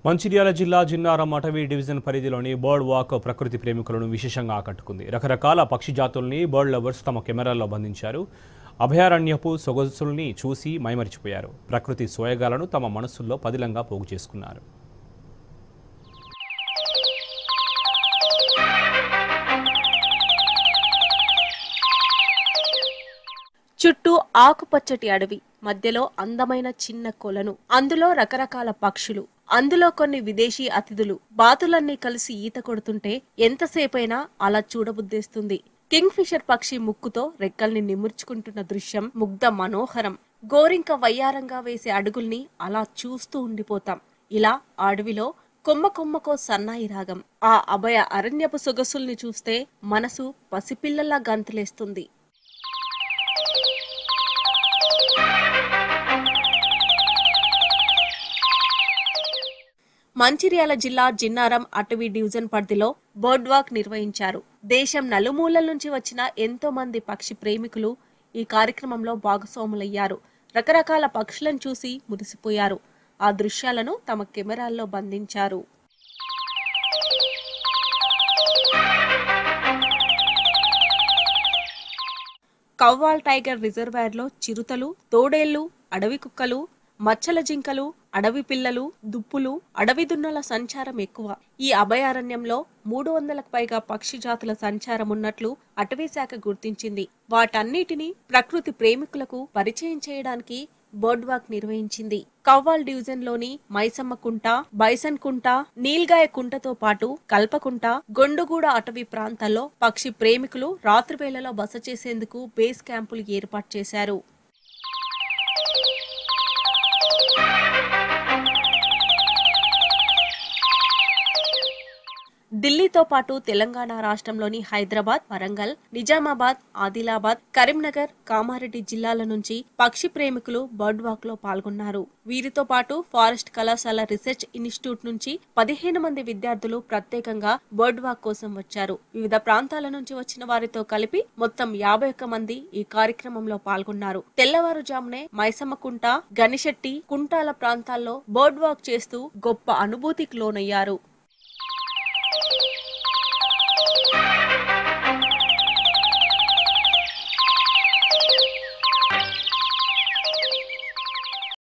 మంచిర్యాల జిల్లా జిన్నారం అటవీ డివిజన్ పరిధిలోని బర్డ్ వాక్ ప్రకృతి ప్రేమికులను విశేషంగా ఆకట్టుకుంది రకరకాల పక్షి జాతుల్ని బర్డ్ లవర్స్ తమ కెమెరాల్లో బంధించారు అభయారణ్యపు సొగసుల్ని చూసి మైమరిచిపోయారు ప్రకృతి సోయగాలను తమ మనస్సుల్లో పదిలంగా పోగు చేసుకున్నారు చుట్టూ ఆకుపచ్చటి అడవి మధ్యలో అందమైన చిన్న కొలను అందులో రకరకాల పక్షులు అందులో కొన్ని విదేశీ అతిథులు బాతులన్నీ కలిసి ఈత కొడుతుంటే ఎంతసేపైనా అలా చూడబుద్దేస్తుంది కింగ్ ఫిషర్ పక్షి ముక్కుతో రెక్కల్ని నిముర్చుకుంటున్న దృశ్యం ముగ్ధ మనోహరం గోరింక వయ్యారంగా వేసే అడుగుల్ని అలా చూస్తూ ఉండిపోతాం ఇలా ఆ అడవిలో కొమ్మ కొమ్మకో సన్నాయి రాగం ఆ అభయ అరణ్యపు సొగసుల్ని చూస్తే మనసు పసిపిల్లల్లా గంతులేస్తుంది మంచిర్యాల జిల్లా జిన్నారం అటవీ డివిజన్ పరిధిలో బర్డ్ వాక్ నిర్వహించారు దేశం నలుమూలల నుంచి వచ్చిన ఎంతో మంది పక్షి ప్రేమికులు ఈ కార్యక్రమంలో భాగస్వాములయ్యారు రకరకాల పక్షులను చూసి మురిసిపోయారు ఆ దృశ్యాలను తమ కెమెరాల్లో బంధించారు కవ్వాల్ టైగర్ రిజర్వాయర్లో చిరుతలు తోడేళ్లు అడవి కుక్కలు మచ్చల జింకలు అడవి పిల్లలు దుప్పులు అడవి దున్నల సంచారం ఎక్కువ ఈ అభయారణ్యంలో మూడు వందలకు పైగా పక్షి జాతుల సంచారం ఉన్నట్లు అటవీ శాఖ గుర్తించింది వాటన్నిటిని ప్రకృతి ప్రేమికులకు పరిచయం చేయడానికి బర్డ్ వాక్ నిర్వహించింది కవ్వాల్ డివిజన్ లోని మైసమ్మ కుంట బైసన్ కుంట నీల్గాయ కుంటతో పాటు కల్పకుంట గొండుగూడ అటవీ ప్రాంతాల్లో పక్షి ప్రేమికులు రాత్రి వేళలో బస చేసేందుకు బేస్ క్యాంపులు ఏర్పాటు చేశారు ఢిల్లీతో పాటు తెలంగాణ రాష్ట్రంలోని హైదరాబాద్ వరంగల్ నిజామాబాద్ ఆదిలాబాద్ కరీంనగర్ కామారెడ్డి జిల్లాల నుంచి పక్షి ప్రేమికులు బర్డ్ వాక్ లో పాల్గొన్నారు వీరితో పాటు ఫారెస్ట్ కళాశాల రీసెర్చ్ ఇన్స్టిట్యూట్ నుంచి పదిహేను మంది విద్యార్థులు ప్రత్యేకంగా బర్డ్ వాక్ కోసం వచ్చారు వివిధ ప్రాంతాల నుంచి వచ్చిన వారితో కలిపి మొత్తం యాభై ఒక్క మంది ఈ కార్యక్రమంలో పాల్గొన్నారు తెల్లవారుజామునే మైసమ్మకుంట గనిశెట్టి కుంటాల ప్రాంతాల్లో బర్డ్ వాక్ చేస్తూ గొప్ప అనుభూతికి లోనయ్యారు